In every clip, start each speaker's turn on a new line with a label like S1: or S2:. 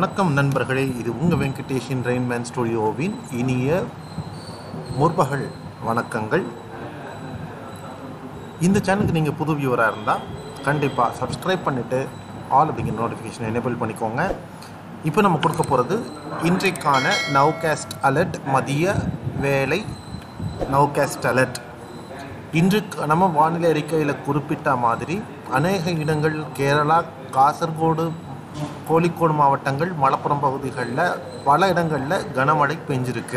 S1: வணக்கம் நண்பர்களே இது உங்கள் வெங்கடேஷின் ரெயின்மேன் ஸ்டுடியோவின் இனிய முற்பகல் வணக்கங்கள் இந்த சேனலுக்கு நீங்கள் புது வியூவராக இருந்தால் கண்டிப்பாக சப்ஸ்கிரைப் பண்ணிவிட்டு ஆல் அப்படிங்கிற நோட்டிஃபிகேஷன் எனேபிள் பண்ணிக்கோங்க இப்போ நம்ம கொடுக்க போகிறது இன்றைக்கான நவ்காஸ்ட் அலர்ட் மதிய வேலை நவ்காஸ்ட் அலர்ட் இன்று நம்ம வானிலை அறிக்கையில் குறிப்பிட்ட மாதிரி அநேக இடங்கள் கேரளா காசர்கோடு கோழிக்கோடு மாவட்டங்கள் மலப்புரம் பகுதிகளில் பல இடங்களில் கனமழை பெஞ்சிருக்கு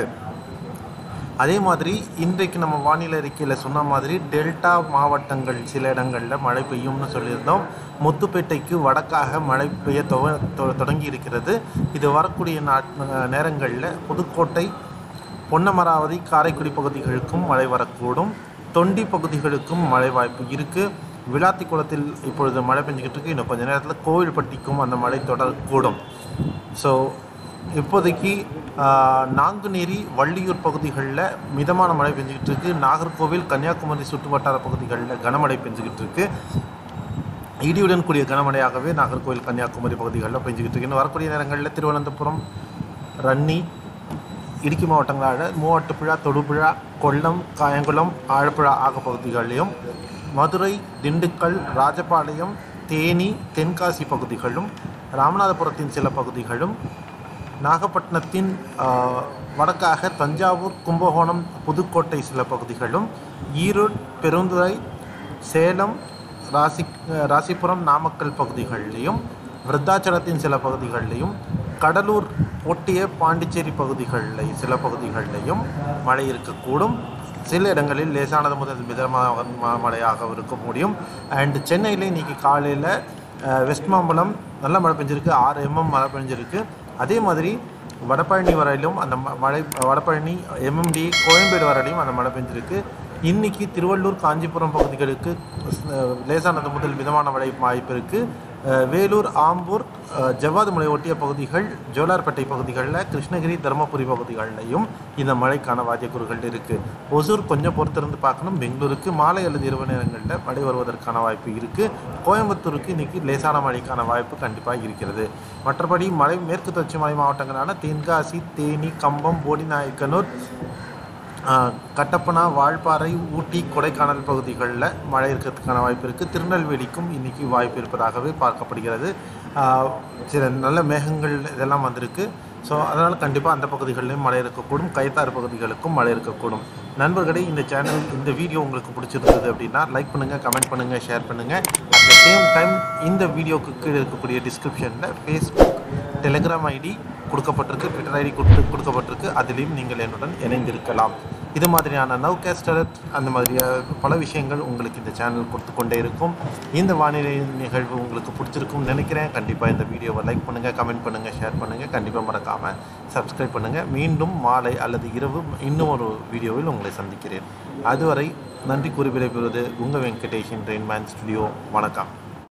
S1: அதே மாதிரி இன்றைக்கு நம்ம வானிலை அறிக்கையில் சொன்ன மாதிரி டெல்டா மாவட்டங்கள் சில இடங்களில் மழை பெய்யும்னு சொல்லியிருந்தோம் முத்துப்பேட்டைக்கு வடக்காக மழை பெய்ய தொ- தொ- தொடங்கி இருக்கிறது இது வரக்கூடிய நாட் நேரங்களில் புதுக்கோட்டை பொன்னமராவதி காரைக்குடி பகுதிகளுக்கும் மழை வரக்கூடும் தொண்டி பகுதிகளுக்கும் மழை வாய்ப்பு இருக்குது விளாத்திக்குளத்தில் இப்பொழுது மழை பெஞ்சிக்கிட்டு இருக்கு இன்னும் கொஞ்ச நேரத்தில் கோவில்பட்டிக்கும் அந்த மழை தொடரக்கூடும் ஸோ இப்போதைக்கு ஆஹ், நாங்குநேரி வள்ளியூர் பகுதிகளில் மிதமான மழை பெஞ்சிக்கிட்டு இருக்கு நாகர்கோவில் கன்னியாகுமரி சுற்றுவட்டார பகுதிகளில் கனமழை பெஞ்சிக்கிட்டு இருக்கு இடியுடன் கூடிய கனமழையாகவே நாகர்கோவில் கன்னியாகுமரி பகுதிகளில் பெஞ்சிக்கிட்டு இருக்கு இன்னும் வரக்கூடிய நேரங்களில் திருவனந்தபுரம் ரன்னி இடுக்கி மாவட்டங்களான மூவாட்டுப்புழா தொடுபுழா கொல்லம் காயங்குளம் ஆழப்புழா ஆகிய பகுதிகளிலும் மதுரை திண்டுக்கல் ராஜபாளையம் தேனி தென்காசி பகுதிகளும் ராமநாதபுரத்தின் சில பகுதிகளும் நாகப்பட்டினத்தின் ஆஹ், வடக்காக தஞ்சாவூர் கும்பகோணம் புதுக்கோட்டை சில பகுதிகளும் ஈரோடு பெருந்துறை சேலம் ராசி ராசிபுரம் நாமக்கல் பகுதிகளிலையும் விருத்தாச்சலத்தின் சில பகுதிகளிலையும் கடலூர் ஒட்டிய பாண்டிச்சேரி பகுதிகளில் சில பகுதிகளிலையும் மழை இருக்கக்கூடும் சில இடங்களில் லேசானது முதல் மிதமான ம- மழையாக இருக்க முடியும் அண்ட் சென்னையில் இன்னைக்கு காலையில் வெஸ்ட் மாம்பலம் நல்ல மழை பெஞ்சிருக்கு ஆறு எம்எம் மழை பெஞ்சிருக்கு அதே மாதிரி வடபழனி வரையிலும் அந்த ம- மழை வடபழனி எம்எம்டி கோயம்பேடு வரையிலும் அந்த மழை பெஞ்சிருக்கு இன்னைக்கு திருவள்ளூர் காஞ்சிபுரம் பகுதிகளுக்கு அஹ், லேசானது முதல் மிதமான மழை வாய்ப்பு இருக்குது வேலூர் ஆம்பூர் அஹ், ஜவ்வாது மலை ஒட்டிய பகுதிகள் ஜோலார்பேட்டை பகுதிகளில் கிருஷ்ணகிரி தருமபுரி பகுதிகளிலையும் இந்த மழைக்கான வாத்தியக்கூறுகள் இருக்குது ஒசூர் கொஞ்சம் பொறுத்திருந்து பார்க்கணும் பெங்களூருக்கு மாலை அல்லது இரவு நேரங்களில் மழை வருவதற்கான வாய்ப்பு இருக்குது கோயம்புத்தூருக்கு இன்னைக்கு லேசான மழைக்கான வாய்ப்பு கண்டிப்பாக இருக்கிறது மற்றபடி மழை மேற்கு தொடர்ச்சி மலை மாவட்டங்களான தென்காசி தேனி கம்பம் போடிநாயக்கனூர் ஆஹ், கட்டப்பனா வால்பாறை ஊட்டி கொடைக்கானல் பகுதிகளில் மழை இருக்கிறதுக்கான வாய்ப்பு இருக்குது திருநெல்வேலிக்கும் இன்னைக்கு வாய்ப்பு இருப்பதாகவே பார்க்கப்படுகிறது ஆஹ், சில நல்ல மேகங்கள் இதெல்லாம் வந்திருக்கு ஸோ அதனால் கண்டிப்பாக அந்த பகுதிகளிலும் மழை இருக்கக்கூடும் கைத்தாறு பகுதிகளுக்கும் மழை இருக்கக்கூடும் நண்பர்களே இந்த சேனல் இந்த வீடியோ உங்களுக்கு பிடிச்சிருந்தது அப்படின்னா லைக் பண்ணுங்கள் கமெண்ட் பண்ணுங்கள் ஷேர் பண்ணுங்கள் அட் த சேம் டைம் இந்த வீடியோக்கு கீழே இருக்கக்கூடிய டிஸ்கிரிப்ஷனில் ஃபேஸ்புக் டெலிகிராம் ஐடி கொடுக்கப்பட்டிருக்கு ட்விட்டர் ஐடி கொடுத்து கொடுக்கப்பட்டிருக்கு அதிலையும் நீங்கள் என்னுடன் இணைந்திருக்கலாம் இது மாதிரியான நவ் கேஸ்டரட் அந்த மாதிரியான பல விஷயங்கள் உங்களுக்கு இந்த சேனல் கொடுத்து கொண்டே இருக்கும் இந்த வானிலை நிகழ்வு உங்களுக்கு பிடிச்சிருக்கும்னு நினைக்கிறேன் கண்டிப்பாக இந்த வீடியோவை லைக் பண்ணுங்கள் கமெண்ட் பண்ணுங்கள் ஷேர் பண்ணுங்கள் கண்டிப்பாக மறக்காமல் சப்ஸ்கிரைப் பண்ணுங்கள் மீண்டும் மாலை அல்லது இரவு இன்னும் ஒரு வீடியோவில் உங்களை சந்திக்கிறேன் அதுவரை நன்றி கூறி விடைபெறுவது உங்கள் வெங்கடேஷன் ரெயின்மேன் ஸ்டுடியோ வணக்கம்